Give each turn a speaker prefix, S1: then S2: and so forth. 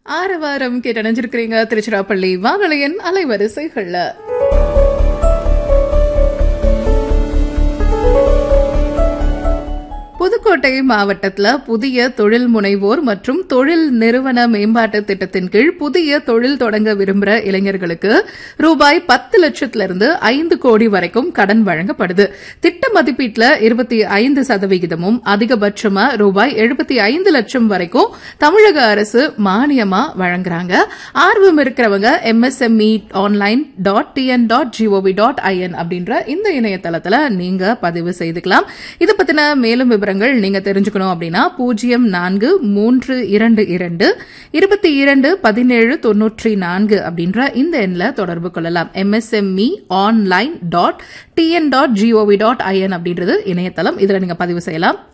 S1: ஆரவாரம் கேட்டணிஞ்சிருக்கிறீங்க திருச்சிராப்பள்ளி வானொலியின் அலைவரிசைகள்ல புதுக்கோட்டை மாவட்டத்தில் புதிய தொழில் முனைவோர் மற்றும் தொழில் நிறுவன மேம்பாட்டு திட்டத்தின் கீழ் புதிய தொழில் தொடங்க விரும்புகிற இளைஞர்களுக்கு ரூபாய் பத்து லட்சத்திலிருந்து ஐந்து கோடி வரைக்கும் கடன் வழங்கப்படுது திட்ட மதிப்பீட்டில் இருபத்தி ஐந்து சதவிகிதமும் அதிகபட்சமா ரூபாய் எழுபத்தி ஐந்து லட்சம் வரைக்கும் தமிழக அரசு மானியமா வழங்குறாங்க ஆர்வம் இருக்கிறவங்க M S M E online dot T N dot G O V dot I N அப்படின்ற இந்த இணையதளத்தில் நீங்க பதிவு செய்துக்கலாம் இது பத்தின மேலும் விவரங்கள் நீங்க தெரிஞ்சுக்கணும் அப்படின்னா பூஜ்ஜியம் நான்கு மூன்று இரண்டு இரண்டு இருபத்தி இரண்டு பதினேழு தொன்னூற்றி நான்கு அப்படின்ற இந்த எண்ணில் தொடர்பு கொள்ளலாம் M S M E online dot T N dot G O V dot I N அப்படின்றது இணையதளம் இதில் நீங்க பதிவு செய்யலாம்